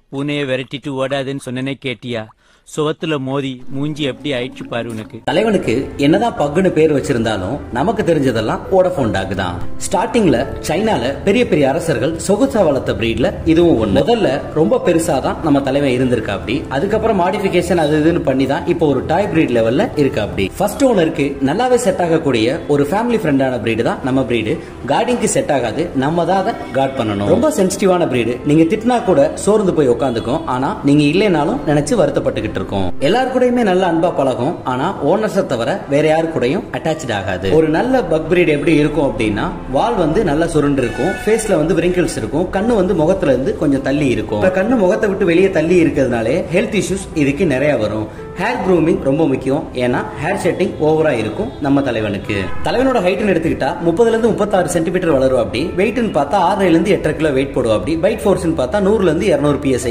பூனையை விரட்டிட்டு ஓடாதுன்னு சொன்னனே கேட்டியா சுவத்துல மோதி மூஞ்சி எப்படி ஆயிடுச்சு பாரு உனக்கு தலைவனுக்கு என்னதான் பக்குன்னு பேர் வச்சிருந்தாலும் நமக்கு தெரிஞ்சதெல்லாம் ஓடபோன் டாக் தான் ஸ்டார்டிங்ல சைனால பெரிய பெரிய அரசர்கள் சொகுசா வளர்த்த பிரீட்ல இதுவும் ஒண்ணு முதல்ல ரொம்ப பெருசா தான் நம்ம தலைவன் இருந்திருக்கா அப்படி அதுக்கப்புறம் மாடிஃபிகேஷன் அது இதுன்னு பண்ணி தான் இப்போ ஒரு டாய் பிரீட் லெவல்ல இருக்கா அப்படி ஃபர்ஸ்ட் ஓனருக்கு நல்லாவே செட் ஆகக்கூடிய ஒரு ஃபேமிலி ஃப்ரெண்டான பிரீடு தான் நம்ம பிரீடு கார்டிங்க்கு செட் ஆகாது நம்ம தான் அதை கார்ட் பண்ணணும் ரொம்ப சென்சிட்டிவான பிரீடு நீங்க திட்டினா கூட சோர்ந்து போய் உட்காந்துக்கும் ஆனா நீங்க இல்லைனாலும் நினைச்சு வருத்தப்பட்டுக்கிட்டு இருக்கோம் எல்லாரு கூடயுமே நல்ல அன்பா பழகும் ஆனா ஓனர்ஸை தவிர வேற யாரு கூடயும் அட்டாச்சு ஆகாது ஒரு நல்ல பக் பிரீட் எப்படி இருக்கும் அப்படின்னா வால் வந்து நல்லா சுருண்டு இருக்கும் ஃபேஸ்ல வந்து wrinkles இருக்கும் கண்ணு வந்து முகத்துல இருந்து கொஞ்சம் தள்ளி இருக்கும் இப்ப கண்ணு முகத்தை விட்டு வெளியே தள்ளி இருக்கிறதுனாலே ஹெல்த் இஷ்யூஸ் இதுக்கு நிறைய வரும் ஹேர் க்ரூமிங் ரொம்ப முக்கியம் ஏன்னா ஹேர் செட்டிங் ஓவரா இருக்கும் நம்ம தலைவனுக்கு தலைவனோட ஹைட்னு எடுத்துக்கிட்டா முப்பதுல இருந்து முப்பத்தாறு சென்டிமீட்டர் வளரும் அப்படி வெயிட்னு பார்த்தா ஆறுல இருந்து எட்டரை கிலோ வெயிட் போடுவோம் அப்படி பைட் ஃபோர்ஸ்னு பார்த்தா நூறுல இருந்து இருநூறு பிஎஸ்ஐ